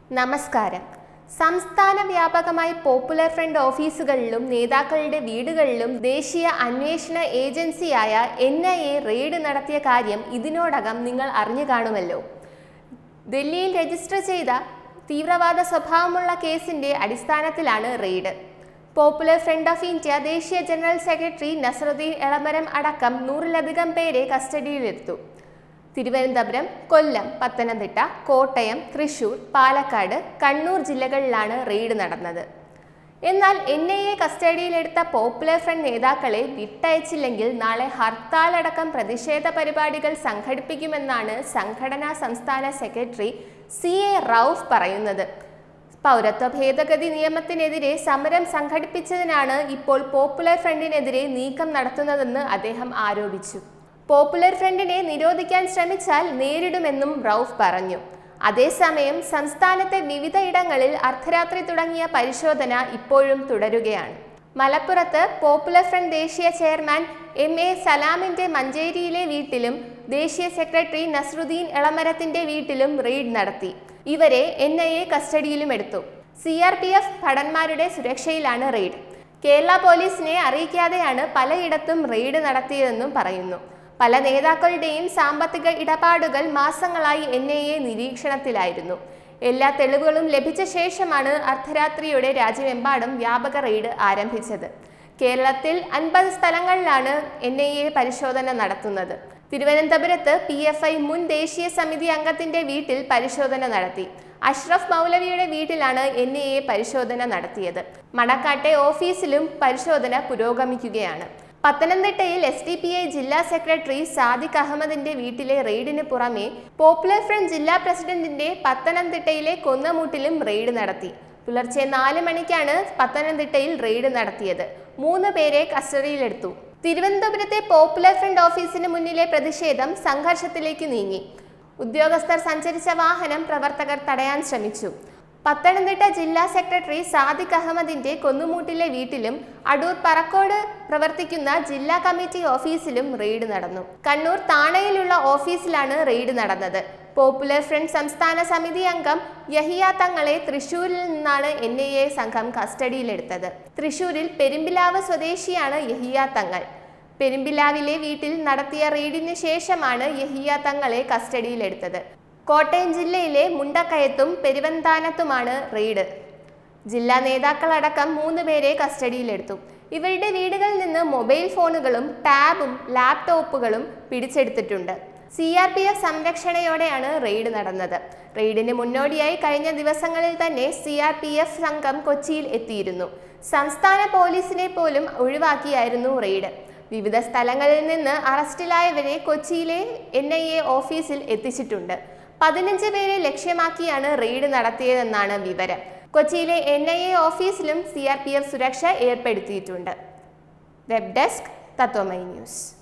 നമസ്കാരം സംസ്ഥാന വ്യാപകമായി പോപ്പുലർ ഫ്രണ്ട് ഓഫീസുകളിലും നേതാക്കളുടെ വീടുകളിലും ദേശീയ അന്വേഷണ ഏജൻസിയായ എൻ ഐ എ റെയ്ഡ് നടത്തിയ കാര്യം ഇതിനോടകം നിങ്ങൾ അറിഞ്ഞു കാണുമല്ലോ ഡൽഹിയിൽ രജിസ്റ്റർ ചെയ്ത തീവ്രവാദ സ്വഭാവമുള്ള കേസിന്റെ അടിസ്ഥാനത്തിലാണ് raid popular front of India ദേശീയ ജനറൽ സെക്രട്ടറി നസറുദ്ദീൻ എളമരം അടക്കം നൂറിലധികം പേരെ കസ്റ്റഡിയിലെടുത്തു തിരുവനന്തപുരം കൊല്ലം പത്തനംതിട്ട കോട്ടയം തൃശൂർ പാലക്കാട് കണ്ണൂർ ജില്ലകളിലാണ് റെയ്ഡ് നടന്നത് എന്നാൽ എൻ ഐ എ കസ്റ്റഡിയിലെടുത്ത പോപ്പുലർ ഫ്രണ്ട് നേതാക്കളെ വിട്ടയച്ചില്ലെങ്കിൽ നാളെ ഹർത്താലടക്കം പ്രതിഷേധ പരിപാടികൾ സംഘടിപ്പിക്കുമെന്നാണ് സംഘടനാ സംസ്ഥാന സെക്രട്ടറി സി എ റൌഫ് പറയുന്നത് പൗരത്വ ഭേദഗതി നിയമത്തിനെതിരെ സമരം സംഘടിപ്പിച്ചതിനാണ് ഇപ്പോൾ പോപ്പുലർ ഫ്രണ്ടിനെതിരെ നീക്കം നടത്തുന്നതെന്ന് അദ്ദേഹം ആരോപിച്ചു പോപ്പുലർ ഫ്രണ്ടിനെ നിരോധിക്കാൻ ശ്രമിച്ചാൽ നേരിടുമെന്നും റൌഫ് പറഞ്ഞു അതേസമയം സംസ്ഥാനത്തെ വിവിധയിടങ്ങളിൽ അർദ്ധരാത്രി തുടങ്ങിയ പരിശോധന ഇപ്പോഴും തുടരുകയാണ് മലപ്പുറത്ത് പോപ്പുലർ ഫ്രണ്ട് ദേശീയ ചെയർമാൻ എം എ സലാമിന്റെ മഞ്ചേരിയിലെ വീട്ടിലും ദേശീയ സെക്രട്ടറി നസ്രുദ്ദീൻ എളമരത്തിന്റെ വീട്ടിലും റെയ്ഡ് നടത്തി ഇവരെ എൻ ഐ എ കസ്റ്റഡിയിലും എടുത്തു സി ആർ പി എഫ് ഭടന്മാരുടെ സുരക്ഷയിലാണ് റെയ്ഡ് കേരള പോലീസിനെ അറിയിക്കാതെയാണ് പലയിടത്തും റെയ്ഡ് നടത്തിയതെന്നും പറയുന്നു പല നേതാക്കളുടെയും സാമ്പത്തിക ഇടപാടുകൾ മാസങ്ങളായി എൻ ഐ എ നിരീക്ഷണത്തിലായിരുന്നു എല്ലാ തെളിവുകളും ലഭിച്ച ശേഷമാണ് അർദ്ധരാത്രിയോടെ രാജ്യമെമ്പാടും വ്യാപക റെയ്ഡ് ആരംഭിച്ചത് കേരളത്തിൽ അൻപത് സ്ഥലങ്ങളിലാണ് എൻ ഐ എ പരിശോധന നടത്തുന്നത് തിരുവനന്തപുരത്ത് പി എഫ് ഐ മുൻ ദേശീയ സമിതി അംഗത്തിന്റെ വീട്ടിൽ പരിശോധന നടത്തി അഷ്റഫ് മൗലവിയുടെ വീട്ടിലാണ് എൻ ഐ എ പരിശോധന നടത്തിയത് മണക്കാട്ടെ ഓഫീസിലും പരിശോധന പുരോഗമിക്കുകയാണ് പത്തനംതിട്ടയിൽ എസ് ഡി പി ഐ ജില്ലാ സെക്രട്ടറി സാദിഖ് അഹമ്മദിന്റെ വീട്ടിലെ റെയ്ഡിന് പുറമെ പോപ്പുലർ ഫ്രണ്ട് ജില്ലാ പ്രസിഡന്റിന്റെ പത്തനംതിട്ടയിലെ കൊന്നമൂട്ടിലും റെയ്ഡ് നടത്തി പുലർച്ചെ നാല് മണിക്കാണ് പത്തനംതിട്ടയിൽ റെയ്ഡ് നടത്തിയത് മൂന്ന് പേരെ കസ്റ്റഡിയിലെടുത്തു തിരുവനന്തപുരത്തെ പോപ്പുലർ ഫ്രണ്ട് ഓഫീസിന് മുന്നിലെ പ്രതിഷേധം സംഘർഷത്തിലേക്ക് നീങ്ങി ഉദ്യോഗസ്ഥർ സഞ്ചരിച്ച വാഹനം പ്രവർത്തകർ തടയാൻ ശ്രമിച്ചു പത്തനംതിട്ട ജില്ലാ സെക്രട്ടറി സാദിഖ് അഹമ്മദിന്റെ കൊന്നുമൂട്ടിലെ വീട്ടിലും അടൂർ പറക്കോട് പ്രവർത്തിക്കുന്ന ജില്ലാ കമ്മിറ്റി ഓഫീസിലും റെയ്ഡ് നടന്നു കണ്ണൂർ താണയിലുള്ള ഓഫീസിലാണ് റെയ്ഡ് നടന്നത് പോപ്പുലർ ഫ്രണ്ട് സംസ്ഥാന സമിതി അംഗം യഹിയ തങ്ങളെ തൃശൂരിൽ നിന്നാണ് എൻ ഐ എ സംഘം കസ്റ്റഡിയിലെടുത്തത് തൃശൂരിൽ പെരുമ്പിലാവ് സ്വദേശിയാണ് യഹിയ തങ്ങൾ പെരുമ്പിലാവിലെ വീട്ടിൽ നടത്തിയ റെയ്ഡിന് ശേഷമാണ് യഹിയ തങ്ങളെ കസ്റ്റഡിയിലെടുത്തത് കോട്ടയം ജില്ലയിലെ മുണ്ടക്കയത്തും പെരുവന്താനത്തുമാണ് റെയ്ഡ് ജില്ലാ നേതാക്കളടക്കം മൂന്ന് പേരെ കസ്റ്റഡിയിലെടുത്തു ഇവരുടെ വീടുകളിൽ നിന്ന് മൊബൈൽ ഫോണുകളും ടാബും ലാപ്ടോപ്പുകളും പിടിച്ചെടുത്തിട്ടുണ്ട് സി ആർ പി എഫ് സംരക്ഷണയോടെയാണ് റെയ്ഡ് നടന്നത് റെയ്ഡിന് മുന്നോടിയായി കഴിഞ്ഞ ദിവസങ്ങളിൽ തന്നെ സി ആർ പി എഫ് സംഘം കൊച്ചിയിൽ എത്തിയിരുന്നു സംസ്ഥാന പോലീസിനെ പോലും ഒഴിവാക്കിയായിരുന്നു റെയ്ഡ് വിവിധ സ്ഥലങ്ങളിൽ നിന്ന് അറസ്റ്റിലായവരെ കൊച്ചിയിലെ എൻ ഐ എ ഓഫീസിൽ എത്തിച്ചിട്ടുണ്ട് പതിനഞ്ച് പേരെ ലക്ഷ്യമാക്കിയാണ് റെയ്ഡ് നടത്തിയതെന്നാണ് വിവരം കൊച്ചിയിലെ എൻ ഐ എ ഓഫീസിലും സി ആർ പി എഫ് സുരക്ഷ ഏർപ്പെടുത്തിയിട്ടുണ്ട് വെബ് ഡെസ്ക് തത്വമൈ ന്യൂസ്